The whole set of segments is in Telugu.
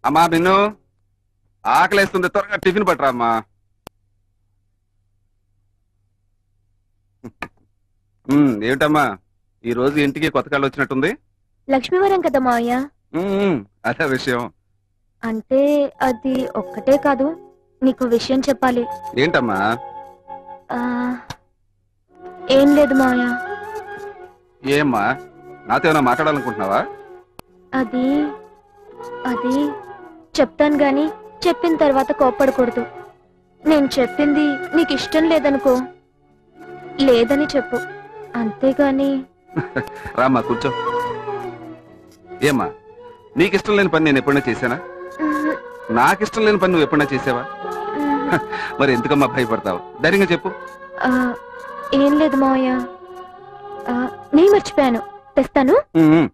అమ్మా నిన్ను ఆకలేస్తుంది త్వరగా టిఫిన్ పట్టరా అమ్మా ఉమ్, ఏమిటమ్మా ఈ రోజు ఇంటికి కొత్త కాళ్ళు వచ్చినట్టుంది లక్ష్మీవరం కదా మావయ్య ఉమ్, అదే విషయం అంటే అది ఒక్కటే కాదు నీకు విషయం చెప్పాలి ఏంటమ్మా ఆ, ఏం లేదు మావయ్య ఏమ్మా నాతో ఏమైనా మాట్లాడాలనుకుంటున్నావా అది అది చెప్తాను గాని చెప్పిన తర్వాత కోప్పడకూడదు నేను చెప్పింది నీకు ఇష్టం లేదనుకో లేదని చెప్పు అంతేగాని రామ్మా కూర్చో ఏమ్మా నీకు ఇష్టం లేని పని నేను ఎప్పుడైనా చేశానా ఉమ్, నాకు ఇష్టం లేని పని నువ్వు ఎప్పుడైనా చేసావా ఉమ్, మరి ఎందుకమ్మా భయపడతావు ధైర్యంగా చెప్పు ఆ, ఏం లేదు మావయ్య ఆ, నేను మర్చిపోయాను తెస్తాను ఉమ్,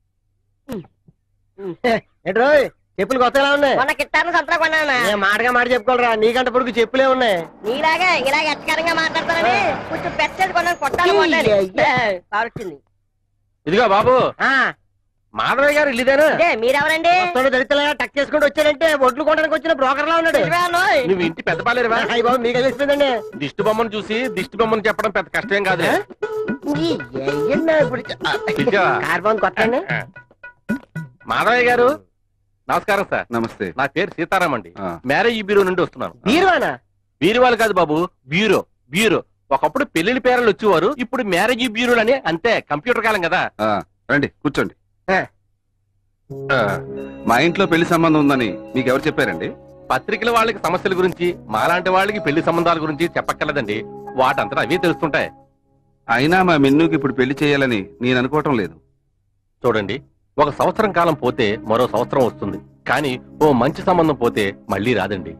ఉమ్. ఏంట్రోయ్ చెప్పులు కొత్తగా ఉన్నాయి మొన్న కిట్టాను సంతలో కొన్నానా ఏ మాటగా మాట చెప్పుకోలరా నీకంటే పొడుగు చెప్పులే ఉన్నాయి నీలాగా ఇలా ఎచ్చకరంగా మాట్లాడతానని కొంచెం పెద్దది కొన్నాను కొట్టాలి కొట్టాలి కావచ్చింది ఇదిగో బాబు ఆ, మాధవయ్య గారు ఇల్లుదేనా అంటే మీరెవరండి వస్తాడు దళితులుగా టక్ చేసుకుంటూ వచ్చాడంటే ఒడ్లు కొనడానికి వచ్చిన బ్రోకర్ లా ఉన్నాడు ఇదిగోనోయ్. నువ్వు ఇంటి పెద్ద పాలేరువా అయ్య బాబు మీకు తెలిసిపోయిందండి దిష్టి బొమ్మను చూసి దిష్టి బొమ్మను చెప్పడం పెద్ద కష్టం కాదు ఈ ఎయ్యన్నా ఇప్పుడు ఆ, పిలిచావా? కార్ బాగుంది కొత్త అండి మాధవయ్య గారు నమస్కారం సార్ నమస్తే నా పేరు సీతారాం అండి ఆ, మ్యారేజ్ బ్యూరో నుండి వస్తున్నాను బీరువానా బీరువాలు కాదు బాబు బ్యూరో బ్యూరో ఒకప్పుడు పెళ్లిళ్ళ పేర్లు వచ్చేవారు ఇప్పుడు మ్యారేజ్ బ్యూరోలు అని అంతే కంప్యూటర్ కాలం కదా ఆ, రండి కూర్చోండి ఆ. ఆ, మా ఇంట్లో పెళ్లి సంబంధం ఉందని మీకు ఎవరు చెప్పారండి పత్రికల వాళ్ళకి సమస్యల గురించి మాలాంటి వాళ్ళకి పెళ్లి సంబంధాల గురించి చెప్పక్కర్లేదండి వాటంతటా అవే తెలుస్తుంటాయి అయినా మా మిన్నుకి ఇప్పుడు పెళ్లి చేయాలని నేను అనుకోవటం లేదు చూడండి ఒక సంవత్సరం కాలం పోతే మరో సంవత్సరం వస్తుంది కానీ ఓ మంచి సంబంధం పోతే మళ్ళీ రాదండి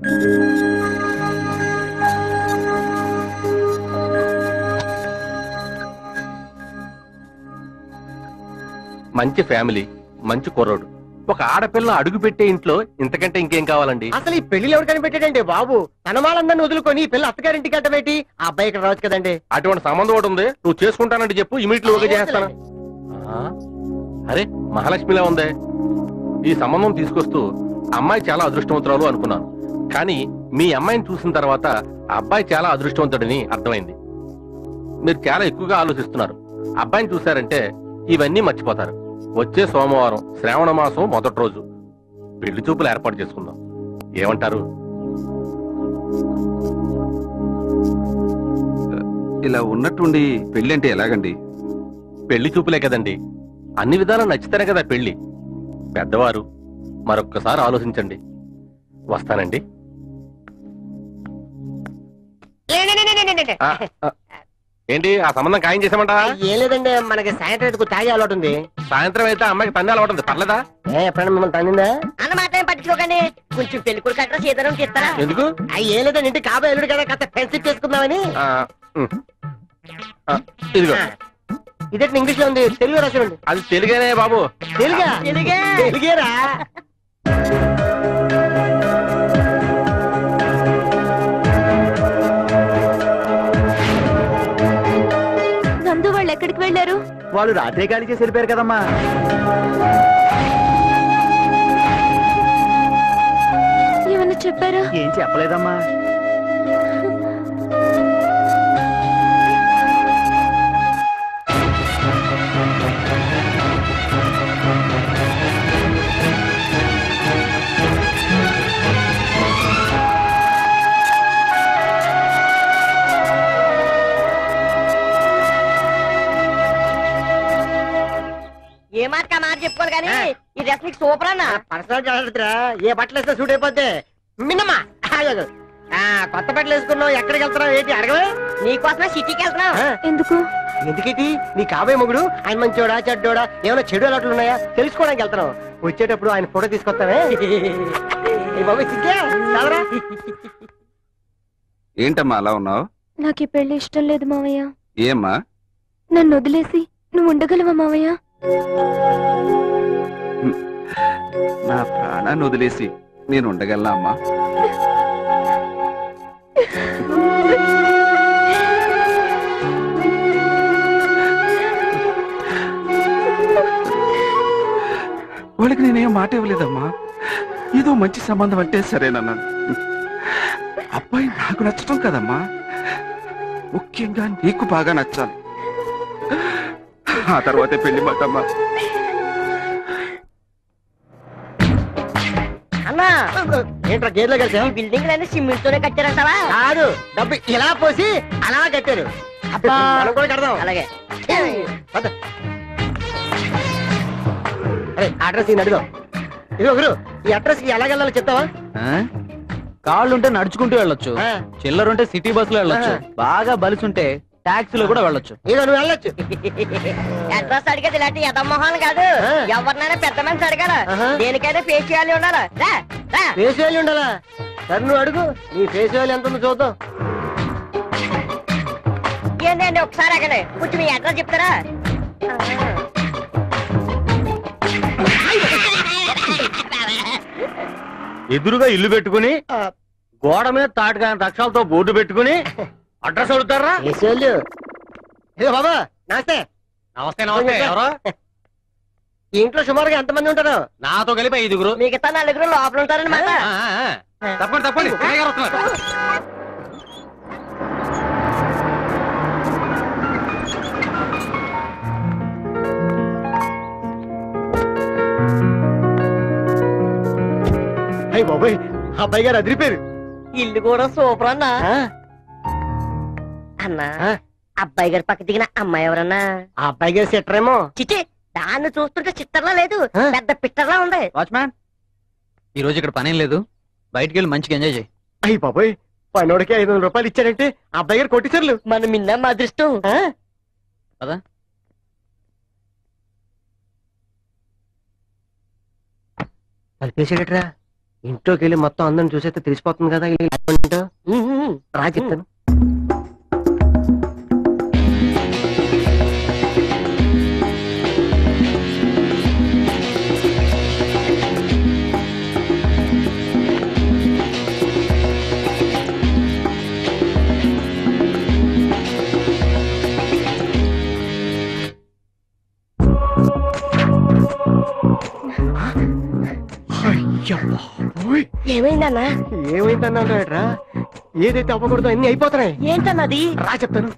మంచి ఫ్యామిలీ మంచి కుర్రోడు ఒక ఆడపిల్ల అడుగు పెట్టే ఇంట్లో ఇంతకంటే ఇంకేం కావాలండి అసలు ఈ పెళ్లి ఎవరు కనిపెట్టాడండి బాబు తన వాళ్ళందరినీ వదులుకొని ఈ పిల్ల అత్తగారింటికి అడ్డబెట్టి ఆ అబ్బాయి ఇక్కడ రావచ్చు కదండి అటువంటి సంబంధం ఒకటి ఉంది నువ్వు చేసుకుంటానంటే చెప్పు ఇమీడియట్ ఓకే చేస్తాను ఆ? అరే మహాలక్ష్మిలా ఉందే ఈ సంబంధం తీసుకొస్తూ అమ్మాయి చాలా అదృష్టవంతురాలు అనుకున్నాను కానీ మీ అమ్మాయిని చూసిన తర్వాత ఆ అబ్బాయి చాలా అదృష్టవంతుడని అర్థమైంది మీరు చాలా ఎక్కువగా ఆలోచిస్తున్నారు అబ్బాయిని చూశారంటే ఇవన్నీ మర్చిపోతారు వచ్చే సోమవారం శ్రావణ మాసం మొదటి రోజు పెళ్లి చూపులు ఏర్పాటు చేసుకుందాం ఏమంటారు ఇలా ఉన్నట్టుండి పెళ్లి అంటే ఎలాగండి పెళ్లి చూపులే కదండి అన్ని విధాలా నచ్చితేనే కదా పెళ్లి పెద్దవారు మరొక్కసారి ఆలోచించండి వస్తానండి ఆ, ఆ, ఏంటి ఆ సంబంధం ఖాయం చేసామంటావా ఏం లేదండి మనకి సాయంత్రం తాగే అలవాటు ఉంది సాయంత్రం అయితే అమ్మాయికి తన్ని అలవాటుంది పర్లేదా ఏ ఎప్పుడైనా మిమ్మల్ని తన్నిందా అన్న మాట ఏం పట్టించుకోకండి కొంచెం పెళ్లి కొడుకు అట్లా సీతారాం ఇస్తారా ఎందుకు అయ్యి ఏం లేదండి ఇంటి కాబోయే ఎల్లుడు కదా కాస్త ఫ్రెండ్షిప్ చేసుకుందామని ఆ, ఉమ్. ఆ, ఇదిగో ఇదే ఇంగ్లీష్ లో ఉంది తెలుగు రాసి అది తెలుగేనే బాబు తెలుగా తెలుగే తెలుగేరా నందు వాళ్ళు ఎక్కడికి వెళ్ళారు వాళ్ళు రాత్రి గాలి చేసి వెళ్ళిపోయారు కదమ్మా ఏమన్నా చెప్పారా ఏం చెప్పలేదమ్మా ఏ మాట కా మాట చెప్పుకోవాలి కానీ ఈ డ్రెస్ నీకు సూపర్ అన్న పర్సనల్ జాగ్రత్తరా ఏ బట్టలు వేస్తే సూట్ అయిపోద్ది మిన్నమ్మా ఆగు. ఆ కొత్త బట్టలు వేసుకున్నావు ఎక్కడికి వెళ్తున్నావు ఏంటి అడగవే నీకోసమే సిటీకి వెళ్తున్నావు ఆ, ఎందుకు ఎందుకేంటి నీ కాబోయే మొగుడు ఆయన మంచోడా చెడ్డోడా ఏమైనా చెడు అలవాట్లు ఉన్నాయా తెలుసుకోవడానికి వెళ్తున్నావు వచ్చేటప్పుడు ఆయన ఫోటో తీసుకొస్తావే ఏ బాబోయ్, సిగ్గే? చాలరా? ఏంటమ్మా అలా ఉన్నావు నాకు ఈ పెళ్లి ఇష్టం లేదు మావయ్య ఏమ్మా నన్ను వదిలేసి నువ్వు ఉండగలవా మావయ్య నా ప్రాణాన్ని వదిలేసి నేను ఉండగలనా అమ్మా వాళ్ళకి నేనేం మాట ఇవ్వలేదమ్మా ఏదో మంచి సంబంధం అంటే సరేనన్నాను అబ్బాయి నాకు నచ్చటం కదమ్మా ముఖ్యంగా నీకు బాగా నచ్చాలి ఆ తర్వాతే పెళ్లి మాటమ్మా అన్నా ఏంట్రా గేర్లో కలిసా ఈ బిల్డింగ్ అన్ని సిమెంట్ తోనే కట్టారంటావా కాదు డబ్బు ఇలా పోసి అలా కట్టారు అబ్బా. మనం కూడా కడదాం అలాగే పద. అరే అడ్రస్ ఈయన అడుగుదాం ఇదిగో గురు ఈ అడ్రస్ కి ఎలా వెళ్ళాలో చెప్తావా కాళ్ళుంటే నడుచుకుంటూ వెళ్ళొచ్చు ఆ, చిల్లరుంటే సిటీ బస్ లో వెళ్ళొచ్చు బాగా బలిసుంటే టాక్సీలో కూడా వెళ్ళొచ్చు ఇదిగో నువ్వు వెళ్ళొచ్చు అడ్రస్ అడిగేది ఇలాంటి యథమోహన్ కాదు ఆ. ఎవరినైనా పెద్ద మనిషి అడగాల ఆహా. దేనికైనా ఫేస్ చేయాలి ఉండాలా రా రా ఫేస్ వాల్యూ ఉండాలా సరే నువ్వు అడుగు నీ ఫేస్ వాల్యూ ఎంత ఉందో చూద్దాం ఏంటండి ఒకసారి అగండి కొంచెం మీ అడ్రస్ చెప్తారా ఎదురుగా ఇల్లు పెట్టుకుని గోడ మీద తాటికాని రక్షాలతో బోర్డు పెట్టుకుని అడ్రస్ అడుగుతారా ఫేస్ వాల్యూ ఇదిగో బాబా నమస్తే నమస్తే నమస్తే ఎవరు ఈ ఇంట్లో సుమారుగా ఎంతమంది ఉంటారు నాతో కలిపి ఐదుగురు మిగతా నలుగురు లోపల ఉంటారనమాట ఆ, ఆ, ఆ. తప్పండి తప్పండి అన్నయ్య గారు వస్తున్నారు అయ్యి బాబాయ్ అబ్బాయి గారు అదిరిపోయారు ఇల్లు కూడా సూపర్ అన్నా ఆ, అన్నా ఆ? అబ్బాయి గారి పక్క దిగిన అమ్మాయి ఎవరన్నా ఆ అబ్బాయి గారు సెట్టరేమో చిచి దాన్ని చూస్తుంటే చిత్తర్లా లేదు ఆ? పెద్ద పిట్టర్లా ఉంది వాచ్మ్యాన్ ఈ రోజు ఇక్కడ పనేం లేదు బయటికి వెళ్ళి మంచిగా ఎంజాయ్ చేయి అయ్యి బాబాయ్ పనోడికి ఐదు వందల రూపాయలు ఇచ్చారంటే ఆ అబ్బాయి గారు కొట్టించర్లు మన మిన్న మా అదృష్టం కలిపేసాడట్రా ఇంట్లోకి వెళ్ళి మొత్తం అందరిని చూసేస్తే తెలిసిపోతుంది కదా వీళ్ళు ఏంటో. రా చెప్తాను ఏమైందన్నా ఏమైందన్నారా ఏదైతే అవ్వకూడదో అన్ని అయిపోతున్నాయి ఏంటన్నది రా చెప్తాను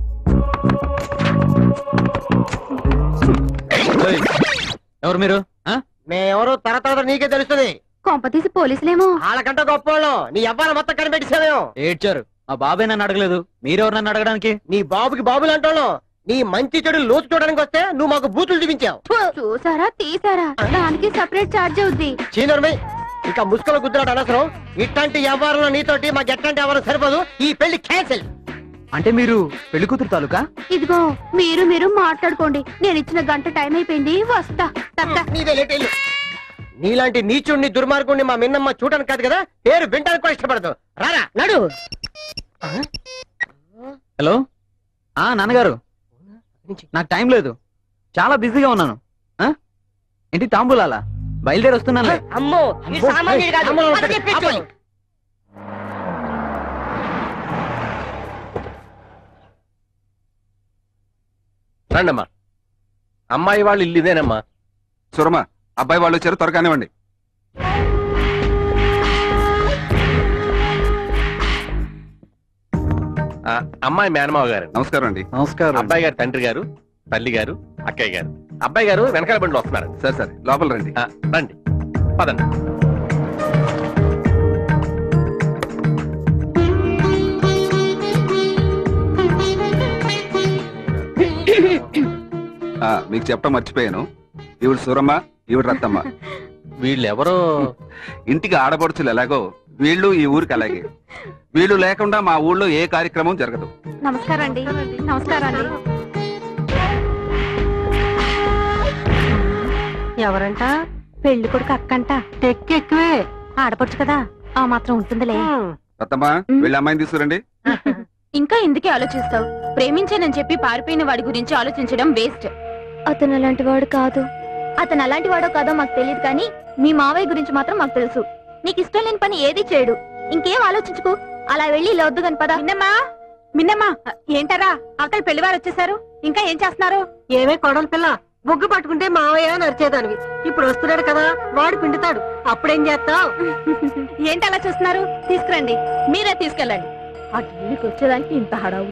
ఏయ్, ఎవరు మీరు ఆ? మేమెవరో తర తర్వాత నీకే తెలుస్తుంది కొంపతీసి పోలీసులేమో వాళ్ళకంటే గొప్ప వాళ్ళం నీ అబ్బాయి మొత్తం కనిపెట్టేసావేం ఏడ్చారు మా బాబాయ్ నన్ను అడగలేదు మీరెవరు నన్ను అడగడానికి నీ బాబుకి బాబులు అంటాను నీ మంచి చెడు లోతు చూడడానికి వస్తే నువ్వు మాకు బూతులు చూపించావు చూసారా తీసారా దానికి సెపరేట్ ఛార్జ్ అవుద్ది చీనర్మై ఇక ముసుకల గుద్దురాడు అనవసరం ఇట్లాంటి వ్యవహారంలో నీతోటి మాకు ఎట్లాంటి వ్యవహారం సరిపోదు ఈ పెళ్లి క్యాన్సిల్ అంటే మీరు పెళ్లి కూతురు తాలూకా ఇదిగో మీరు మీరు మాట్లాడుకోండి నేను ఇచ్చిన గంట టైం అయిపోయింది వస్తా తప్ప నీదే లేట్ ఇల్లు నీలాంటి నీచుణ్ణి దుర్మార్గుణ్ణి మా మిన్నమ్మ చూడడానికి కాదు కదా పేరు వింటానికి కూడా ఇష్టపడదు రారా నడు హలో ఆ నాన్నగారు నాకు టైం లేదు చాలా బిజీగా ఉన్నాను ఆ? ఏంటి తాంబూలాలా బయలుదేరి వస్తున్నానులే అమ్మో ఈ అమ్మో, సామాన్యుడు కాదు అమ్మో, పద చెప్పిచ్చు. ఆపండి. రండమ్మా అమ్మాయి వాళ్ళు ఇల్లు ఇదేనమ్మా సురమ అబ్బాయి వాళ్ళు వచ్చారు త్వరగానివ్వండి ఆ, అమ్మాయి మేనమావ గారు నమస్కారం అండి నమస్కారం అబ్బాయి గారి తండ్రి గారు తల్లి గారు అక్కయ్య గారు అబ్బాయి గారు వెనకాల బండిలో వస్తున్నారు సరే సరే లోపల రండి ఆ, రండి పదండి ఆ, మీకు చెప్పడం మర్చిపోయాను ఈవిడ సూరమ్మ ఈవిడ రత్తమ్మ వీళ్ళెవరో ఇంటికి ఆడపడుచులు ఎలాగో వీళ్ళు ఈ ఊరికి అలాగే వీళ్ళు లేకుండా మా ఊళ్ళో ఏ కార్యక్రమం జరగదు నమస్కారం అండి నమస్కారం అండి ఎవరంట పెళ్లి కొడుకు అక్కంట టెక్ ఎక్కువే ఆడపడుచు కదా ఆ మాత్రం ఉంటుందిలే రత్తమ్మ వీళ్ళ అమ్మాయిని తీసుకురండి ఇంకా ఎందుకే ఆలోచిస్తావు ప్రేమించానని చెప్పి పారిపోయిన వాడి గురించి ఆలోచించడం వేస్ట్ అతను అలాంటి వాడు కాదు అతను అలాంటి వాడో కాదో మాకు తెలియదు కానీ మీ మావయ్య గురించి మాత్రం మాకు తెలుసు నీకు ఇష్టం లేని పని ఏది చేయడు ఇంకేం ఆలోచించుకో అలా వెళ్ళి ఇలా వద్దు కాని పదా మిన్నమ్మా మిన్నమ్మా ఏంటరా అవతల పెళ్లివారు వచ్చేసారు ఇంకా ఏం చేస్తున్నారు ఏమే కొడలు పిల్ల బొగ్గు పట్టుకుంటే మావయ్య నరిచేదానివి ఇప్పుడు వస్తున్నాడు కదా వాడు పిండుతాడు అప్పుడేం చేస్తావు ఏంటి అలా చూస్తున్నారు తీసుకురండి మీరే తీసుకెళ్ళండి ఆ టీవీకి వచ్చేదానికి ఇంత హడావు